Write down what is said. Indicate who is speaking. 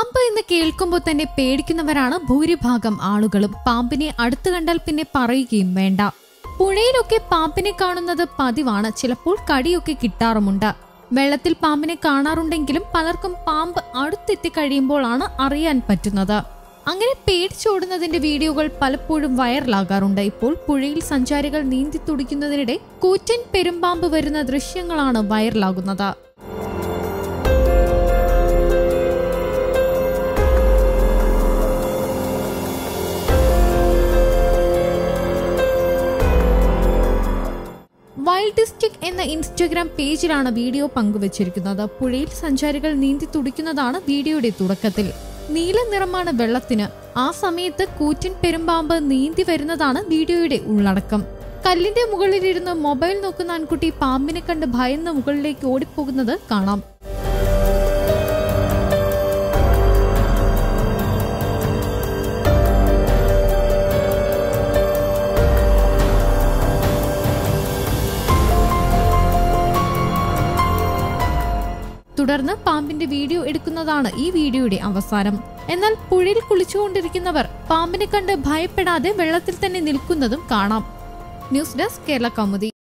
Speaker 1: പാമ്പ് എന്ന് കേൾക്കുമ്പോൾ തന്നെ പേടിക്കുന്നവരാണ് ഭൂരിഭാഗം ആളുകളും പാമ്പിനെ അടുത്ത് കണ്ടാൽ പിന്നെ പറയുകയും വേണ്ട പുഴയിലൊക്കെ പാമ്പിനെ കാണുന്നത് പതിവാണ് ചിലപ്പോൾ കടിയൊക്കെ കിട്ടാറുമുണ്ട് വെള്ളത്തിൽ പാമ്പിനെ കാണാറുണ്ടെങ്കിലും പലർക്കും പാമ്പ് അടുത്തെത്തി കഴിയുമ്പോഴാണ് അറിയാൻ പറ്റുന്നത് അങ്ങനെ പേടിച്ചോടുന്നതിന്റെ വീഡിയോകൾ പലപ്പോഴും വൈറലാകാറുണ്ട് ഇപ്പോൾ പുഴയിൽ സഞ്ചാരികൾ നീന്തി തുടിക്കുന്നതിനിടെ കൂറ്റൻ പെരുമ്പാമ്പ് വരുന്ന ദൃശ്യങ്ങളാണ് വൈറലാകുന്നത് വൈൽഡ് ഡിസ്ട്രിക്ട് എന്ന ഇൻസ്റ്റഗ്രാം പേജിലാണ് വീഡിയോ പങ്കുവച്ചിരിക്കുന്നത് പുഴയിൽ സഞ്ചാരികൾ നീന്തി തുടിക്കുന്നതാണ് വീഡിയോയുടെ തുടക്കത്തിൽ നീല നിറമാണ് വെള്ളത്തിന് ആ സമയത്ത് കൂറ്റൻ പെരുമ്പാമ്പ് നീന്തി വരുന്നതാണ് വീഡിയോയുടെ ഉള്ളടക്കം കല്ലിന്റെ മുകളിലിരുന്ന് മൊബൈൽ നോക്കുന്ന ആൺകുട്ടി പാമ്പിനെ കണ്ട് ഭയന്ന് മുകളിലേക്ക് ഓടിപ്പോകുന്നത് കാണാം തുടർന്ന് പാമ്പിന്റെ വീഡിയോ എടുക്കുന്നതാണ് ഈ വീഡിയോയുടെ അവസാനം എന്നാൽ പുഴയിൽ കുളിച്ചുകൊണ്ടിരിക്കുന്നവർ പാമ്പിനെ കണ്ട് ഭയപ്പെടാതെ വെള്ളത്തിൽ തന്നെ നിൽക്കുന്നതും കാണാം ന്യൂസ് ഡെസ്ക് കേരള കൗമുദി